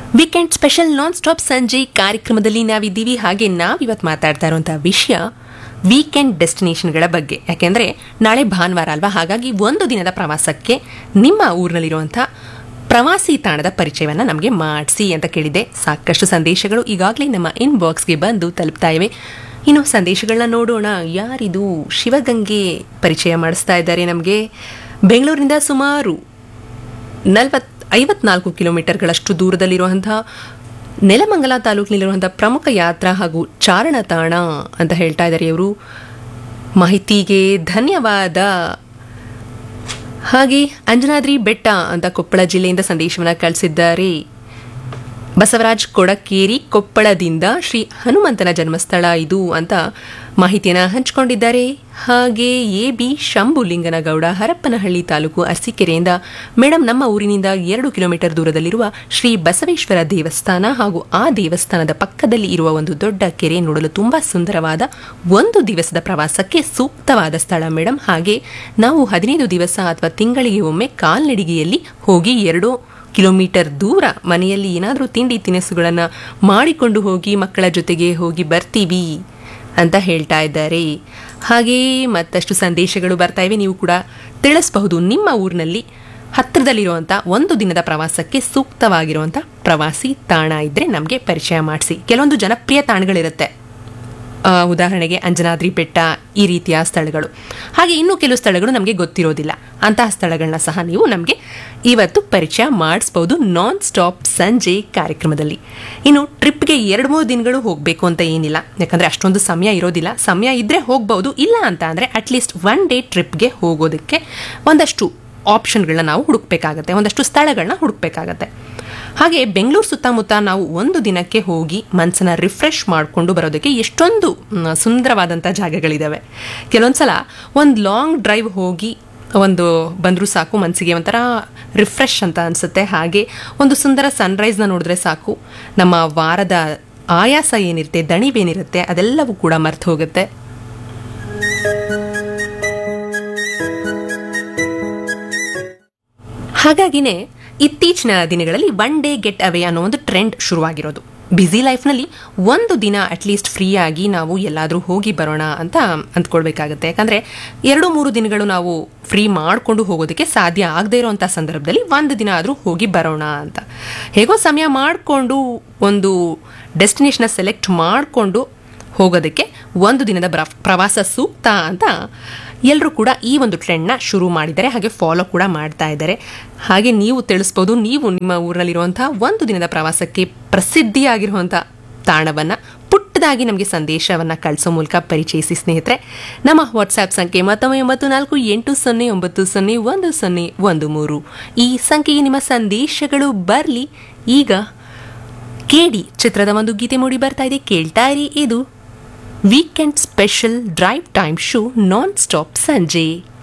weekend special non stop ಸಂಜೆ ಕಾರ್ಯಕ್ರಮದಲ್ಲಿ ನಾವಿದ್ದೀವಿ ಹಾಗೆ ನಾವಿವತ್ತು ಮಾತಾಡ್ತಾ ಇರುವಂತಹ ವಿಷಯ ವೀಕೆಂಡ್ ಡೆಸ್ಟಿನೇಷನ್ಗಳ ಬಗ್ಗೆ ಯಾಕೆಂದರೆ ನಾಳೆ ಭಾನುವಾರ ಅಲ್ವಾ ಹಾಗಾಗಿ ಒಂದು ದಿನದ ಪ್ರವಾಸಕ್ಕೆ ನಿಮ್ಮ ಊರಿನಲ್ಲಿರುವಂಥ ಪ್ರವಾಸಿ ತಾಣದ ಪರಿಚಯವನ್ನು ನಮಗೆ ಮಾಡಿಸಿ ಅಂತ ಕೇಳಿದೆ ಸಾಕಷ್ಟು ಸಂದೇಶಗಳು ಈಗಾಗಲೇ ನಮ್ಮ ಇನ್ಬಾಕ್ಸ್ಗೆ ಬಂದು ತಲುಪ್ತಾ ಇವೆ ಇನ್ನು ಸಂದೇಶಗಳನ್ನ ನೋಡೋಣ ಯಾರಿದು ಶಿವಗಂಗೆ ಪರಿಚಯ ಮಾಡಿಸ್ತಾ ಇದ್ದಾರೆ ನಮಗೆ ಬೆಂಗಳೂರಿನಿಂದ ಸುಮಾರು ನಲವತ್ ಐವತ್ನಾಲ್ಕು ಕಿಲೋಮೀಟರ್ಗಳಷ್ಟು ದೂರದಲ್ಲಿರುವಂತಹ ನೆಲಮಂಗಲ ತಾಲೂಕಿನಲ್ಲಿರುವಂತಹ ಪ್ರಮುಖ ಯಾತ್ರಾ ಹಾಗೂ ಚಾರಣ ತಾಣ ಅಂತ ಹೇಳ್ತಾ ಇದ್ದಾರೆ ಇವರು ಮಾಹಿತಿಗೆ ಧನ್ಯವಾದ ಹಾಗೆ ಅಂಜನಾದ್ರಿ ಬೆಟ್ಟ ಅಂತ ಕೊಪ್ಪಳ ಜಿಲ್ಲೆಯಿಂದ ಸಂದೇಶವನ್ನು ಕಳಿಸಿದ್ದಾರೆ ಬಸವರಾಜ್ ಕೊಡಕೇರಿ ಕೊಪ್ಪಳದಿಂದ ಶ್ರೀ ಹನುಮಂತನ ಜನ್ಮಸ್ಥಳ ಇದು ಅಂತ ಮಾಹಿತಿಯನ್ನು ಹಂಚಿಕೊಂಡಿದ್ದಾರೆ ಹಾಗೆ ಎ ಬಿ ಶಂಭುಲಿಂಗನಗೌಡ ಹರಪ್ಪನಹಳ್ಳಿ ತಾಲೂಕು ಅರಸೀಕೆರೆಯಿಂದ ಮೇಡಮ್ ನಮ್ಮ ಊರಿನಿಂದ ಎರಡು ಕಿಲೋಮೀಟರ್ ದೂರದಲ್ಲಿರುವ ಶ್ರೀ ಬಸವೇಶ್ವರ ದೇವಸ್ಥಾನ ಹಾಗೂ ಆ ದೇವಸ್ಥಾನದ ಪಕ್ಕದಲ್ಲಿ ಇರುವ ಒಂದು ದೊಡ್ಡ ಕೆರೆ ನೋಡಲು ತುಂಬಾ ಸುಂದರವಾದ ಒಂದು ದಿವಸದ ಪ್ರವಾಸಕ್ಕೆ ಸೂಕ್ತವಾದ ಸ್ಥಳ ಮೇಡಮ್ ಹಾಗೆ ನಾವು ಹದಿನೈದು ದಿವಸ ಅಥವಾ ತಿಂಗಳಿಗೆ ಒಮ್ಮೆ ಕಾಲ್ನಡಿಗೆಯಲ್ಲಿ ಹೋಗಿ ಎರಡು ಕಿಲೋಮೀಟರ್ ದೂರ ಮನೆಯಲ್ಲಿ ಏನಾದರೂ ತಿಂಡಿ ತಿನಿಸುಗಳನ್ನು ಮಾಡಿಕೊಂಡು ಹೋಗಿ ಮಕ್ಕಳ ಜೊತೆಗೆ ಹೋಗಿ ಬರ್ತೀವಿ ಅಂತ ಹೇಳ್ತಾ ಇದ್ದಾರೆ ಹಾಗೆಯೇ ಮತ್ತಷ್ಟು ಸಂದೇಶಗಳು ಬರ್ತಾ ಇವೆ ನೀವು ಕೂಡ ತಿಳಿಸಬಹುದು ನಿಮ್ಮ ಊರಿನಲ್ಲಿ ಹತ್ತಿರದಲ್ಲಿರುವಂಥ ಒಂದು ದಿನದ ಪ್ರವಾಸಕ್ಕೆ ಸೂಕ್ತವಾಗಿರುವಂಥ ಪ್ರವಾಸಿ ತಾಣ ಇದ್ದರೆ ನಮಗೆ ಪರಿಚಯ ಮಾಡಿಸಿ ಕೆಲವೊಂದು ಜನಪ್ರಿಯ ತಾಣಗಳಿರುತ್ತೆ ಆ, ಉದಾಹರಣೆಗೆ ಅಂಜನಾದ್ರಿ ಬೆಟ್ಟ ಈ ರೀತಿಯ ಸ್ಥಳಗಳು ಹಾಗೆ ಇನ್ನೂ ಕೆಲವು ಸ್ಥಳಗಳು ನಮಗೆ ಗೊತ್ತಿರೋದಿಲ್ಲ ಅಂತಹ ಸ್ಥಳಗಳನ್ನ ಸಹ ನೀವು ನಮಗೆ ಇವತ್ತು ಪರಿಚಯ ಮಾಡಿಸ್ಬೋದು ನಾನ್ ಸ್ಟಾಪ್ ಸಂಜೆ ಕಾರ್ಯಕ್ರಮದಲ್ಲಿ ಇನ್ನು ಟ್ರಿಪ್ಗೆ ಎರಡು ಮೂರು ದಿನಗಳು ಹೋಗಬೇಕು ಅಂತ ಏನಿಲ್ಲ ಯಾಕಂದರೆ ಅಷ್ಟೊಂದು ಸಮಯ ಇರೋದಿಲ್ಲ ಸಮಯ ಇದ್ದರೆ ಹೋಗ್ಬೋದು ಇಲ್ಲ ಅಂತ ಅಂದರೆ ಅಟ್ಲೀಸ್ಟ್ ಒನ್ ಡೇ ಟ್ರಿಪ್ಗೆ ಹೋಗೋದಕ್ಕೆ ಒಂದಷ್ಟು ಆಪ್ಷನ್ಗಳನ್ನ ನಾವು ಹುಡುಕ್ಬೇಕಾಗತ್ತೆ ಒಂದಷ್ಟು ಸ್ಥಳಗಳನ್ನ ಹುಡುಕ್ಬೇಕಾಗತ್ತೆ ಹಾಗೆ ಬೆಂಗಳೂರು ಸುತ್ತಮುತ್ತ ನಾವು ಒಂದು ದಿನಕ್ಕೆ ಹೋಗಿ ಮನಸ್ಸನ್ನ ರಿಫ್ರೆಶ್ ಮಾಡಿಕೊಂಡು ಬರೋದಕ್ಕೆ ಎಷ್ಟೊಂದು ಮ್, ಸುಂದರವಾದಂಥ ಜಾಗಗಳಿದ್ದಾವೆ ಕೆಲವೊಂದ್ಸಲ ಒಂದು ಲಾಂಗ್ ಡ್ರೈವ್ ಹೋಗಿ ಒಂದು ಬಂದರೂ ಸಾಕು ಮನಸ್ಸಿಗೆ ಒಂಥರ ರಿಫ್ರೆಶ್ ಅಂತ ಅನಿಸುತ್ತೆ ಹಾಗೆ ಒಂದು ಸುಂದರ ಸನ್ರೈಸ್ನ ನೋಡಿದ್ರೆ ಸಾಕು ನಮ್ಮ ವಾರದ ಆಯಾಸ ಏನಿರುತ್ತೆ ದಣಿವೇನಿರುತ್ತೆ ಅದೆಲ್ಲವೂ ಕೂಡ ಮರ್ತು ಹೋಗುತ್ತೆ ಹಾಗಾಗಿನೇ ಇತ್ತೀಚಿನ ದಿನಗಳಲ್ಲಿ ಒನ್ ಡೇ ಗೆಟ್ ಅವೇ ಅನ್ನೋ ಒಂದು ಟ್ರೆಂಡ್ ಶುರುವಾಗಿರೋದು ಬ್ಯುಸಿ ಲೈಫ್ನಲ್ಲಿ ಒಂದು ದಿನ ಅಟ್ಲೀಸ್ಟ್ ಫ್ರೀ ಆಗಿ ನಾವು ಎಲ್ಲಾದರೂ ಹೋಗಿ ಬರೋಣ ಅಂತ ಅಂದ್ಕೊಳ್ಬೇಕಾಗತ್ತೆ ಯಾಕಂದರೆ ಎರಡು ಮೂರು ದಿನಗಳು ನಾವು ಫ್ರೀ ಮಾಡಿಕೊಂಡು ಹೋಗೋದಕ್ಕೆ ಸಾಧ್ಯ ಆಗದೇ ಇರೋವಂಥ ಸಂದರ್ಭದಲ್ಲಿ ಒಂದು ದಿನ ಆದರೂ ಹೋಗಿ ಬರೋಣ ಅಂತ ಹೇಗೋ ಸಮಯ ಮಾಡಿಕೊಂಡು ಒಂದು ಡೆಸ್ಟಿನೇಷನ್ನ ಸೆಲೆಕ್ಟ್ ಮಾಡಿಕೊಂಡು ಹೋಗೋದಕ್ಕೆ ಒಂದು ದಿನದ ಬ್ರ- ಪ್ರವಾಸ ಸೂಕ್ತ ಅಂತ ಎಲ್ಲರೂ ಕೂಡ ಈ ಒಂದು ಟ್ರೆಂಡ್ನ ಶುರು ಮಾಡಿದ್ದಾರೆ ಹಾಗೆ ಫಾಲೋ ಕೂಡ ಮಾಡ್ತಾ ಇದ್ದಾರೆ ಹಾಗೆ ನೀವು ತಿಳಿಸ್ಬೋದು ನೀವು ನಿಮ್ಮ ಊರಿನಲ್ಲಿರುವಂಥ ಒಂದು ದಿನದ ಪ್ರವಾಸಕ್ಕೆ ಪ್ರಸಿದ್ಧಿಯಾಗಿರುವಂಥ ತಾಣವನ್ನು ಪುಟ್ಟದಾಗಿ ನಮಗೆ ಸಂದೇಶವನ್ನು ಕಳಿಸೋ ಮೂಲಕ ಪರಿಚಯಿಸಿ ಸ್ನೇಹಿತರೆ ನಮ್ಮ ವಾಟ್ಸ್ಆ್ಯಪ್ ಸಂಖ್ಯೆ ಮತ್ತೊಮ್ಮೆ ಒಂಬತ್ತು ನಾಲ್ಕು ಎಂಟು ಸೊನ್ನೆ ಒಂಬತ್ತು ಸೊನ್ನೆ ಒಂದು ಸೊನ್ನೆ ಒಂದು ಮೂರು ಈ ಸಂಖ್ಯೆಗೆ ನಿಮ್ಮ ಸಂದೇಶಗಳು ಬರಲಿ ಈಗ ಕೇಡಿ ಚಿತ್ರದ ಒಂದು ಗೀತೆ ಮೂಡಿ ಬರ್ತಾ ಇದೆ ಕೇಳ್ತಾ ಇರಿ ಇದು weekend special drive time show non stop ಸಂಜೆ